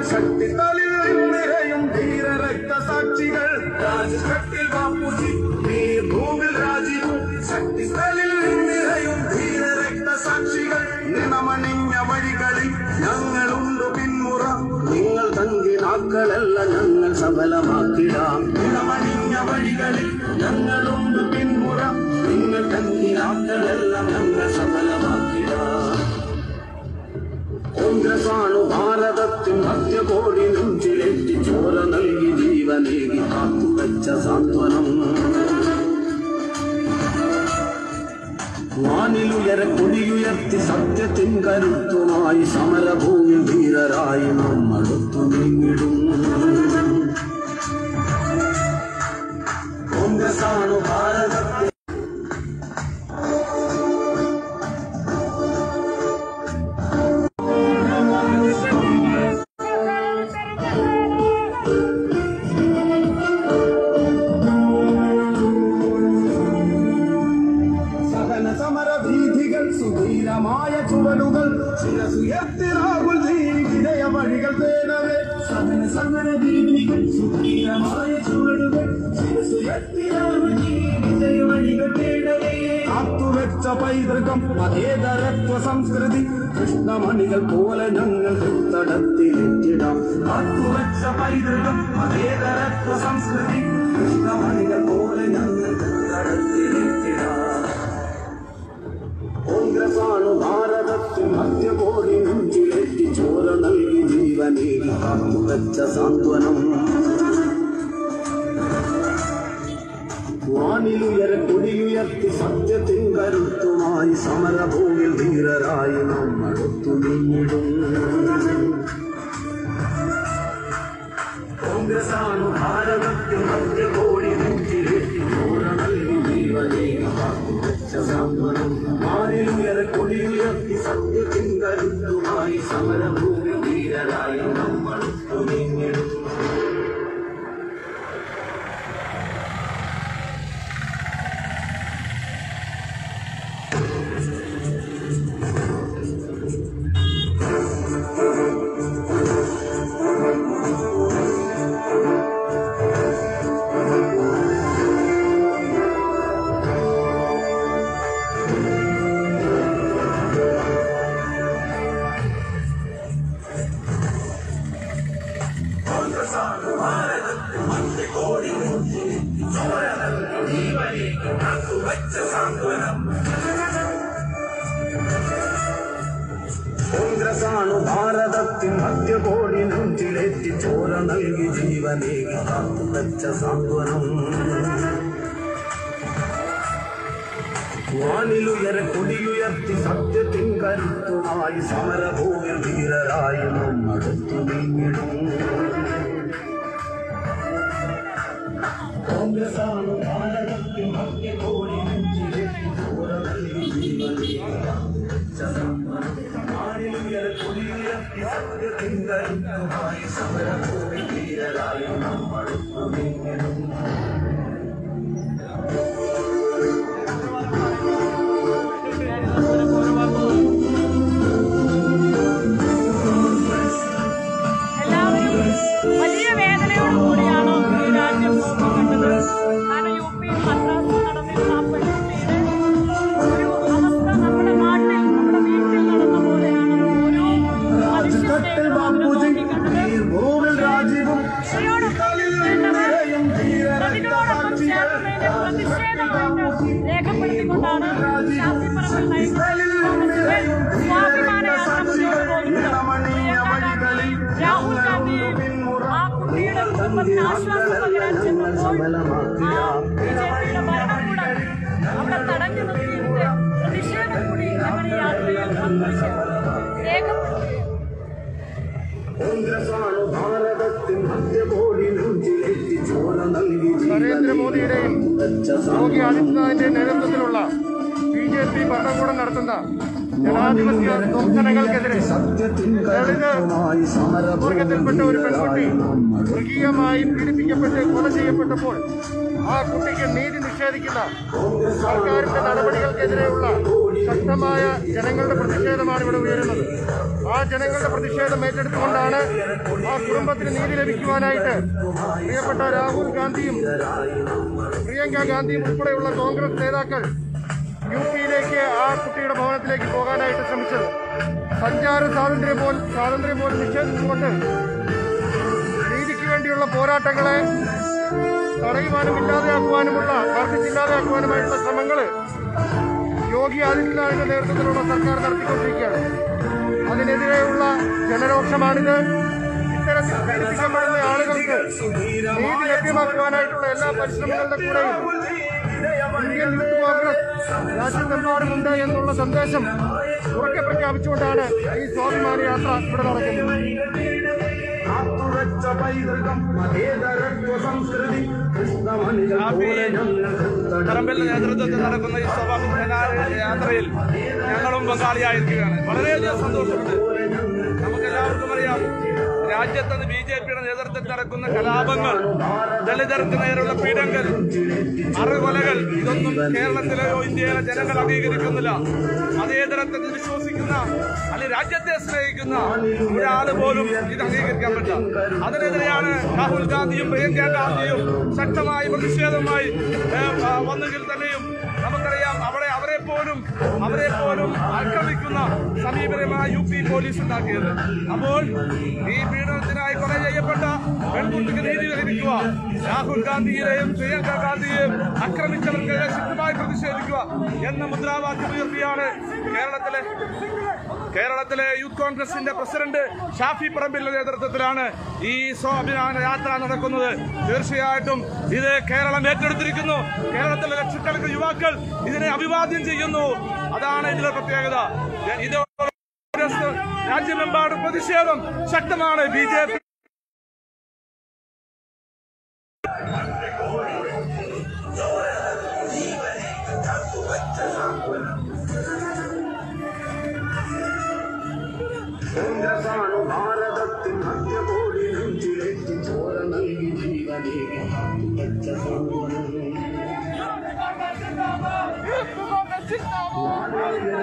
ശക്തികളിൽ നിറയും ധീര രക്തസാക്ഷികൾ രാജ്ഘട്ടിൽ ബാപ്പുജി ഭൂമിൽ രാജീവ് ശക്തികളിൽ നിറയും ധീര രക്തസാക്ഷികൾ നിണമണിഞ്ഞ വഴികളിൽ ഞങ്ങളുണ്ട് പിന്മുറ നിങ്ങൾ തങ്കിനാക്കളല്ല ഞങ്ങൾ സഫലമാക്കിടാം നിണമണിഞ്ഞ വഴികളിൽ ഞങ്ങളുണ്ട് പിന്മുറ നിങ്ങൾ തങ്കിനാക്കളല്ല ഞങ്ങൾ സഫലമാക്കിടാം കോൺഗ്രസാണു ഭാരതത്തിൻ മധ്യകോടി നെഞ്ചിലേറ്റി ചോര നൽകി ജീവനേകി കാത്തുവച്ച സാന്ത്വനം വാനിലുയര കൊടിയുയർത്തി സത്യത്തിൻ കരുത്തുമായി സമരഭൂമി ധീരരായി നമ്മളൊത്തു നീങ്ങിടും കോൺഗ്രസാണു ഭാരതത്തിൽ സഹന സമര ഭീതികൾ സുധീരമായ ചുവടുകൾ ശിരസുയർത്തി രാഹുൽ വിജയ വഴികൾ തേടവേ സഹന സമര ഭീതികൾ സുധീരമായ ചുവടുകൾ ശിരസുയർത്തി രാഹുൽ വിജയ വഴികൾ തേടവേ കാത്തുവെച്ച പൈതൃകം മതേതരത്വ സംസ്കൃതി കൃഷ്ണമണികൾ പോലെ ഞങ്ങൾ തടത്തിലെത്തിടാം കാത്തുവെച്ച പൈതൃകം മതേതരത്വ സംസ്കൃതി കൃഷ്ണമണികൾ പോലെ ഞങ്ങൾ തടത്തിലെത്തിടാം കോൺഗ്രസാണു ഭാരതത്തിൽ മധ്യകോടി നെഞ്ചിലേറ്റി ചോര നൽകി ജീവനേകി കാത്തുവച്ച സാന്ത്വനം വാനിലുയര കൊടിയുയർത്തി സത്യത്തിൻ കരുത്തുമായി സമരഭൂമിൽ ധീരരായി നമ്മളൊത്തു നീങ്ങിടും കോൺഗ്രസാണു ഭാരതത്തിൽ മധ്യകോടി നെഞ്ചിലേറ്റി ചോര നൽകി ജീവനേകി കാത്തുവച്ച സാന്ത്വനം വാനിലുയര കൊടിയുയർത്തി സത്യത്തിൻ കരുത്തുമായി സമരഭൂമിൽ ധീരരായി നമ്മളൊത്തു നീങ്ങിടും കോൺഗ്രസാണു ഭാരതത്തിൻ മധ്യകോടി നെഞ്ചിലേറ്റി ചോര നൽകി ജീവനേകി കാത്തുവച്ച സാന്ത്വനം വാനിലുയര കൊടിയുയർത്തി സത്യത്തിൻ കരുത്തുമായി സമരഭൂമിൽ ധീരരായി നമ്മളടുത്തു നീങ്ങിടും കോൺഗ്രസാണു ഭാരതത്തിൻ മധ്യകോടി നെഞ്ചിലേറ്റി ചോര നൽകി ജീവനേകി കാത്തുവച്ച സാന്ത്വനം വാനിലുയര കൊടിയുയർത്തി സത്യത്തിൻ കരുത്തുമായി സമരഭൂമിൽ ധീരരായി നമ്മളടുത്തു നീങ്ങിടും എല്ലാവരും വലിയ വേദനയോട് കൂടിയാണ് ഈ രാജ്യം നോക്കിക്കണ്ടത് കാരണം യു പിയിൽ മദ്രാസിൽ നടന്നിരുന്ന ആ പെൺകുട്ടിയുടെ ഒരു അവസ്ഥ നമ്മുടെ നാട്ടിൽ നമ്മുടെ വീട്ടിൽ നടന്ന പോലെയാണ് ഓരോ രാജ്ഘട്ടിൽ ബാപ്പുജി മനുഷ്യസ്നേഹം ഭൂമിൽ രാജീവും നിറയും അതിനോടൊപ്പം ചേർന്നതിന്റെ പ്രതിഷേധമായിട്ട് രേഖപ്പെടുത്തിക്കൊണ്ടാണ് ശാന്തിപ്പറമ്പിൽ നയിക്കുന്നത് സ്വാഭിമാന യാത്ര മുന്നോട്ട് പോകുന്നത് പ്രിയങ്ക ഗാന്ധി രാഹുൽ ഗാന്ധിയെയും ആ കുട്ടിയുടെ കുടുംബത്തിന് ആശ്വാസം പകരാൻ ചെന്നപ്പോൾ ആ ബിജെപിയുടെ ഭരണകൂടം അവിടെ തടഞ്ഞു നിർത്തിയതിന്റെ പ്രതിഷേധം കൂടി ഞങ്ങൾ ഈ യാത്രയിൽ പങ്കുവച്ചു രേഖപ്പെടുത്തി കോൺഗ്രസാണ് ഭാരതത്തിൻ മധ്യകോടി നെഞ്ചിലേറ്റി ചോര നൽകി നരേന്ദ്രമോദിയുടെയും യോഗി ആദിത്യനാഥിന്റെ നേതൃത്വത്തിലുള്ള ബി ജെ പി ഭരണകൂടം നടത്തുന്ന ജനാധിപത്യ പ്രവർത്തനങ്ങൾക്കെതിരെ ദളിത് വർഗത്തിൽപ്പെട്ട ഒരു പെൺകുട്ടി മൃഗീയമായി പീഡിപ്പിക്കപ്പെട്ട് കൊല ചെയ്യപ്പെട്ടപ്പോൾ ആ കുട്ടിക്ക് നീതി നിഷേധിക്കുന്ന സർക്കാരിന്റെ നടപടികൾക്കെതിരെയുള്ള ശക്തമായ ജനങ്ങളുടെ പ്രതിഷേധമാണ് ഇവിടെ ഉയരുന്നത് ആ ജനങ്ങളുടെ പ്രതിഷേധം ഏറ്റെടുത്തുകൊണ്ടാണ് ആ കുടുംബത്തിന് നീതി ലഭിക്കുവാനായിട്ട് പ്രിയപ്പെട്ട രാഹുൽ ഗാന്ധിയും പ്രിയങ്ക ഗാന്ധിയും ഉൾപ്പെടെയുള്ള കോൺഗ്രസ് നേതാക്കൾ യു പിയിലേക്ക് ആ കുട്ടിയുടെ ഭവനത്തിലേക്ക് പോകാനായിട്ട് ശ്രമിച്ചത് സഞ്ചാര സ്വാതന്ത്ര്യം പോലും സ്വാതന്ത്ര്യം പോലും നിഷേധിച്ചുകൊണ്ട് നീതിക്ക് വേണ്ടിയുള്ള പോരാട്ടങ്ങളെ തടയുവാനും ഇല്ലാതെയാക്കുവാനുമുള്ള വർദ്ധിച്ചില്ലാതെയാക്കുവാനുമായിട്ടുള്ള ശ്രമങ്ങള് യോഗി ആദിത്യനാഥിന്റെ നേതൃത്വത്തിലുള്ള സർക്കാർ നടത്തിക്കൊണ്ടിരിക്കുകയാണ് അതിനെതിരെയുള്ള ജനരോക്ഷമാണിത് ഇത്തരത്തിൽ പീഡിപ്പിക്കപ്പെടുന്ന ആളുകൾക്ക് നീതി ലഭ്യമാക്കുവാനായിട്ടുള്ള എല്ലാ പരിശ്രമങ്ങളുടെ കൂടെയും ഇന്ത്യൻ യൂത്ത് കോൺഗ്രസ് രാജ്യത്തെമ്പാടുമുണ്ട് എന്നുള്ള സന്ദേശം ഉറക്കെ പ്രഖ്യാപിച്ചുകൊണ്ടാണ് ഈ സ്വാഭിമാന യാത്ര ഇവിടെ നടക്കുന്നത് കാത്തുവച്ച പൈതൃകം മതേതരത്വ സംസ്കൃതി കൃഷ്ണമണികൾ പോലെ ഞങ്ങൾ പറമ്പിന്റെ നേതൃത്വത്തിൽ നടക്കുന്ന ഈ സ്വാഭാവിക യാത്രയിൽ ഞങ്ങളും പങ്കാളിയായിരിക്കുകയാണ് വളരെയധികം സന്തോഷമുണ്ട് നമുക്കെല്ലാവർക്കും അറിയാം രാജ്യത്ത് ബി ജെ പിയുടെ നേതൃത്വത്തിൽ നടക്കുന്ന കലാപങ്ങൾ ദളിതർക്ക് നേരെയുള്ള പീഡങ്ങൾ അറുകൊലകൾ ഇതൊന്നും കേരളത്തിലെയോ ഇന്ത്യയിലെ ജനങ്ങൾ അംഗീകരിക്കുന്നില്ല മതേതരത്വത്തിൽ വിശ്വസിക്കുന്ന അല്ലെങ്കിൽ രാജ്യത്തെ സ്നേഹിക്കുന്ന ഒരാള് പോലും ഇത് അംഗീകരിക്കാൻ പറ്റില്ല അതിനെതിരെയാണ് രാഹുൽ ഗാന്ധിയും പ്രിയങ്ക ഗാന്ധിയും ശക്തമായ പ്രതിഷേധവുമായി ഏഹ്, ആ, വന്നെങ്കിൽ തന്നെയും നമുക്കറിയാം അവിടെ അവരെ പോലും അവരെ പോലും ആക്രമിക്കുന്ന സമീപനമായി യു പി പോലീസ് ഉണ്ടാക്കിയത് അപ്പോൾ ഈ പീഡനത്തിനായി കൊല ചെയ്യപ്പെട്ട പെൺകുട്ടിക്ക് നീതി ലഭിക്കുക രാഹുൽ ഗാന്ധിയെയും പ്രിയങ്ക ഗാന്ധിയെയും ആക്രമിച്ചവർക്കെതിരെ ശക്തമായി പ്രതിഷേധിക്കുക എന്ന മുദ്രാവാക്യം ഉയർത്തിയാണ് കേരളത്തിലെ കേരളത്തിലെ യൂത്ത് കോൺഗ്രസിന്റെ പ്രസിഡന്റ് ഷാഫി പറമ്പിന്റെ നേതൃത്വത്തിലാണ് ഈ സ്വാഭിമാന യാത്ര നടക്കുന്നത് തീർച്ചയായിട്ടും ഇത് കേരളം ഏറ്റെടുത്തിരിക്കുന്നു കേരളത്തിലെ ലക്ഷക്കണക്കിന് യുവാക്കൾ ഇതിനെ അഭിവാദ്യം ചെയ്യുന്നു അതാണ് ഇതിലെ പ്രത്യേകത ഇത് കോൺഗ്രസ് രാജ്യമെമ്പാടും പ്രതിഷേധം ശക്തമാണ് ബി ജെ പി കോൺഗ്രസാണു ഭാരതത്തിൻ മധ്യകോടി നെഞ്ചിലേറ്റി ചോര നൽകി ജീവനേകി കാത്തുവച്ച സൗന്ദര്യം.